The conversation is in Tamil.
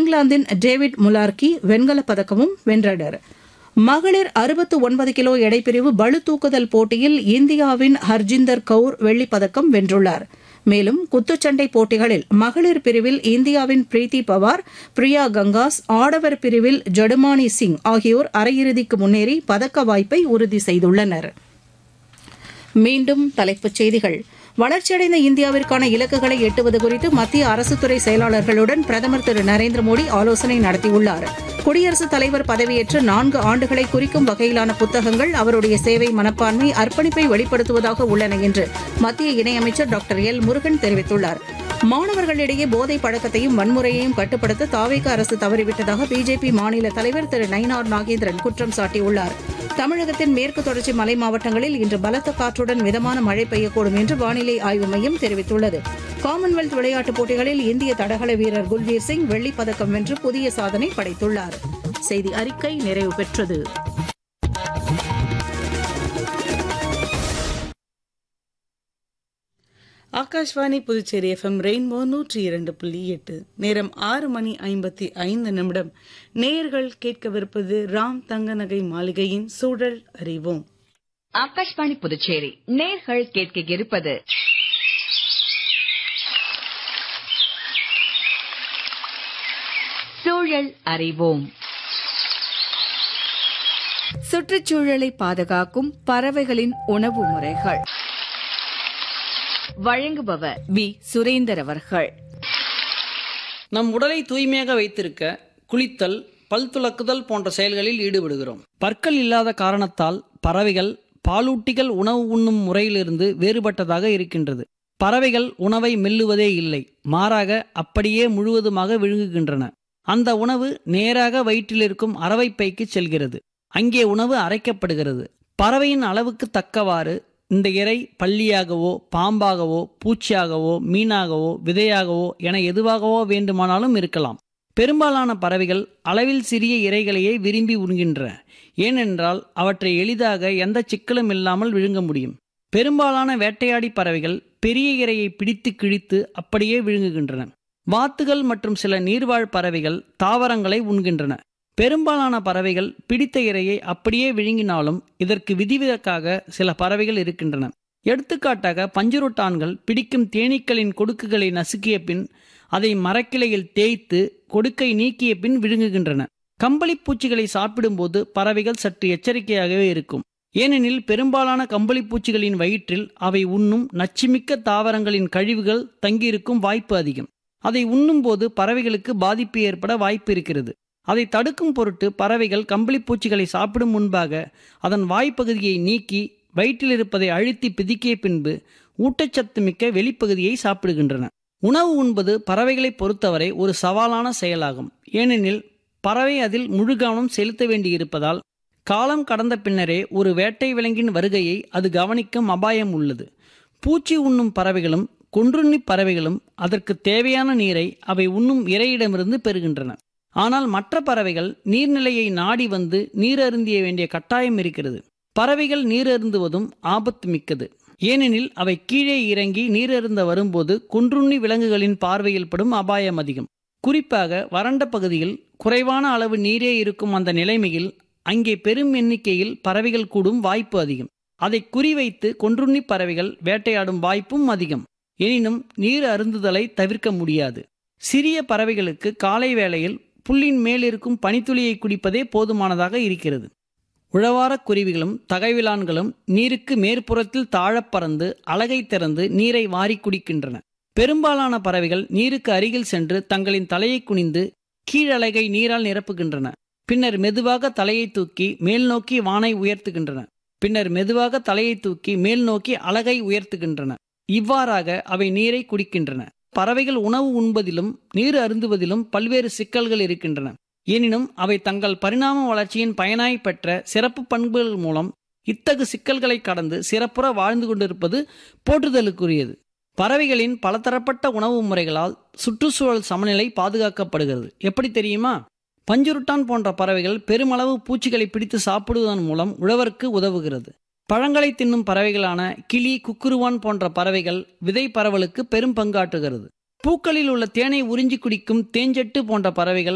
இங்கிலாந்தின் டேவிட் முலார்கி வெண்கலப் பதக்கமும் வென்றனர் மகளிர் அறுபத்து ஒன்பது கிலோ எடைப்பிரிவு பளு தூக்குதல் போட்டியில் இந்தியாவின் ஹர்ஜிந்தர் கவுர் வெள்ளிப் பதக்கம் வென்றுள்ளார் மேலும் குத்துச்சண்டை போட்டிகளில் மகளிர் பிரிவில் இந்தியாவின் பிரீத்தி பவார் பிரியா கங்காஸ் ஆடவர் பிரிவில் ஜடுமானி சிங் ஆகியோர் அரையிறுதிக்கு முன்னேறி பதக்க வாய்ப்பை உறுதி செய்துள்ளனர் மீண்டும் தலைப்புச் செய்திகள் வளர்ச்சியடைந்த இந்தியாவிற்கான இலக்குகளை எட்டுவது குறித்து மத்திய அரசுத்துறை செயலாளர்களுடன் பிரதமர் திரு நரேந்திர மோடி ஆலோசனை நடத்தியுள்ளார் குடியரசுத் தலைவர் பதவியேற்று நான்கு ஆண்டுகளை குறிக்கும் வகையிலான புத்தகங்கள் அவருடைய சேவை மனப்பான்மை அர்ப்பணிப்பை வெளிப்படுத்துவதாக உள்ளன என்று மத்திய இணையமைச்சர் டாக்டர் எல் முருகன் தெரிவித்துள்ளார் மாணவர்களிடையே போதை பழக்கத்தையும் வன்முறையையும் கட்டுப்படுத்த தாவேக அரசு தவறிவிட்டதாக பிஜேபி மாநில தலைவர் திரு நயினார் நாகேந்திரன் குற்றம் சாட்டியுள்ளார் தமிழகத்தின் மேற்கு தொடர்ச்சி மலை மாவட்டங்களில் இன்று பலத்த காற்றுடன் மிதமான மழை பெய்யக்கூடும் என்று வானிலை ஆய்வு மையம் தெரிவித்துள்ளது காமன்வெல்த் விளையாட்டுப் போட்டிகளில் இந்திய தடகள வீரர் குல்வீர் சிங் வெள்ளிப் பதக்கம் வென்று புதிய சாதனை படைத்துள்ளார் செய்தி அறிக்கை நிறைவு பெற்றது ஆகாஷ்வாணி புதுச்சேரி எஃப்எம் ரெயின்போ நூற்றி இரண்டு புள்ளி எட்டு நேரம் ஆறு மணி ஐம்பத்தி ஐந்து நிமிடம் நேயர்கள் கேட்கவிருப்பது ராம் தங்கநகை மாளிகையின் சூழல் அறிவோம் ஆகாஷ்வாணி புதுச்சேரி நேர்கள் கேட்க இருப்பது சூழல் அறிவோம் சுற்றுச்சூழலை பாதுகாக்கும் பறவைகளின் உணவு முறைகள் வழங்குபவர் வி சுரேந்தர் அவர்கள் நம் உடலை தூய்மையாக வைத்திருக்க குளித்தல் பல் துலக்குதல் போன்ற செயல்களில் ஈடுபடுகிறோம் பற்கள் இல்லாத காரணத்தால் பறவைகள் பாலூட்டிகள் உணவு உண்ணும் முறையிலிருந்து வேறுபட்டதாக இருக்கின்றது பறவைகள் உணவை மெல்லுவதே இல்லை மாறாக அப்படியே முழுவதுமாக விழுங்குகின்றன அந்த உணவு நேராக வயிற்றில் இருக்கும் அரவைப்பைக்கு செல்கிறது அங்கே உணவு அரைக்கப்படுகிறது பறவையின் அளவுக்கு தக்கவாறு இந்த இறை பள்ளியாகவோ பாம்பாகவோ பூச்சியாகவோ மீனாகவோ விதையாகவோ என எதுவாகவோ வேண்டுமானாலும் இருக்கலாம் பெரும்பாலான பறவைகள் அளவில் சிறிய இறைகளையே விரும்பி உண்கின்றன ஏனென்றால் அவற்றை எளிதாக எந்த சிக்கலும் இல்லாமல் விழுங்க முடியும் பெரும்பாலான வேட்டையாடி பறவைகள் பெரிய இரையை பிடித்து கிழித்து அப்படியே விழுங்குகின்றன வாத்துகள் மற்றும் சில நீர்வாழ் பறவைகள் தாவரங்களை உண்கின்றன பெரும்பாலான பறவைகள் பிடித்த இரையை அப்படியே விழுங்கினாலும் இதற்கு விதிவிலக்காக சில பறவைகள் இருக்கின்றன எடுத்துக்காட்டாக பஞ்சுருட்டான்கள் பிடிக்கும் தேனீக்களின் கொடுக்குகளை நசுக்கிய பின் அதை மரக்கிளையில் தேய்த்து கொடுக்கை நீக்கிய பின் விழுங்குகின்றன கம்பளிப் பூச்சிகளை சாப்பிடும்போது பறவைகள் சற்று எச்சரிக்கையாகவே இருக்கும் ஏனெனில் பெரும்பாலான கம்பளிப் பூச்சிகளின் வயிற்றில் அவை உண்ணும் நச்சுமிக்க தாவரங்களின் கழிவுகள் தங்கியிருக்கும் வாய்ப்பு அதிகம் அதை உண்ணும்போது பறவைகளுக்கு பாதிப்பு ஏற்பட வாய்ப்பு இருக்கிறது அதை தடுக்கும் பொருட்டு பறவைகள் கம்பளிப் பூச்சிகளை சாப்பிடும் முன்பாக அதன் வாய்ப்பகுதியை நீக்கி வயிற்றில் இருப்பதை அழுத்தி பிதிக்கிய பின்பு ஊட்டச்சத்து மிக்க வெளிப்பகுதியை சாப்பிடுகின்றன உணவு உண்பது பறவைகளை பொறுத்தவரை ஒரு சவாலான செயலாகும் ஏனெனில் பறவை அதில் முழு கவனம் செலுத்த வேண்டியிருப்பதால் காலம் கடந்த பின்னரே ஒரு வேட்டை விலங்கின் வருகையை அது கவனிக்கும் அபாயம் உள்ளது பூச்சி உண்ணும் பறவைகளும் கொன்றுண்ணி பறவைகளும் அதற்கு தேவையான நீரை அவை உண்ணும் இறையிடமிருந்து பெறுகின்றன ஆனால் மற்ற பறவைகள் நீர்நிலையை நாடி வந்து நீர் அருந்திய வேண்டிய கட்டாயம் இருக்கிறது பறவைகள் நீர் அருந்துவதும் ஆபத்து மிக்கது ஏனெனில் அவை கீழே இறங்கி நீர் அருந்த வரும்போது குன்றுண்ணி விலங்குகளின் பார்வையில் படும் அபாயம் அதிகம் குறிப்பாக வறண்ட பகுதியில் குறைவான அளவு நீரே இருக்கும் அந்த நிலைமையில் அங்கே பெரும் எண்ணிக்கையில் பறவைகள் கூடும் வாய்ப்பு அதிகம் அதை குறிவைத்து கொன்றுண்ணி பறவைகள் வேட்டையாடும் வாய்ப்பும் அதிகம் எனினும் நீர் அருந்துதலை தவிர்க்க முடியாது சிறிய பறவைகளுக்கு காலை வேளையில் புல்லின் மேலிருக்கும் பனித்துளியை குடிப்பதே போதுமானதாக இருக்கிறது உழவாரக் குருவிகளும் தகைவிலான்களும் நீருக்கு மேற்புறத்தில் தாழப் பறந்து அலகை திறந்து நீரை வாரி குடிக்கின்றன பெரும்பாலான பறவைகள் நீருக்கு அருகில் சென்று தங்களின் தலையை குனிந்து கீழலகை நீரால் நிரப்புகின்றன பின்னர் மெதுவாக தலையை தூக்கி மேல் நோக்கி வானை உயர்த்துகின்றன பின்னர் மெதுவாக தலையை தூக்கி மேல் நோக்கி அலகை உயர்த்துகின்றன இவ்வாறாக அவை நீரை குடிக்கின்றன பறவைகள் உணவு உண்பதிலும் நீர் அருந்துவதிலும் பல்வேறு சிக்கல்கள் இருக்கின்றன எனினும் அவை தங்கள் பரிணாம வளர்ச்சியின் பயனாய் பெற்ற சிறப்பு பண்புகள் மூலம் இத்தகு சிக்கல்களை கடந்து சிறப்புற வாழ்ந்து கொண்டிருப்பது போற்றுதலுக்குரியது பறவைகளின் பலதரப்பட்ட உணவு முறைகளால் சுற்றுச்சூழல் சமநிலை பாதுகாக்கப்படுகிறது எப்படி தெரியுமா பஞ்சுருட்டான் போன்ற பறவைகள் பெருமளவு பூச்சிகளை பிடித்து சாப்பிடுவதன் மூலம் உழவருக்கு உதவுகிறது பழங்களை தின்னும் பறவைகளான கிளி குக்குருவான் போன்ற பறவைகள் விதை பரவலுக்கு பெரும் பங்காற்றுகிறது பூக்களில் உள்ள தேனை உறிஞ்சி குடிக்கும் தேஞ்செட்டு போன்ற பறவைகள்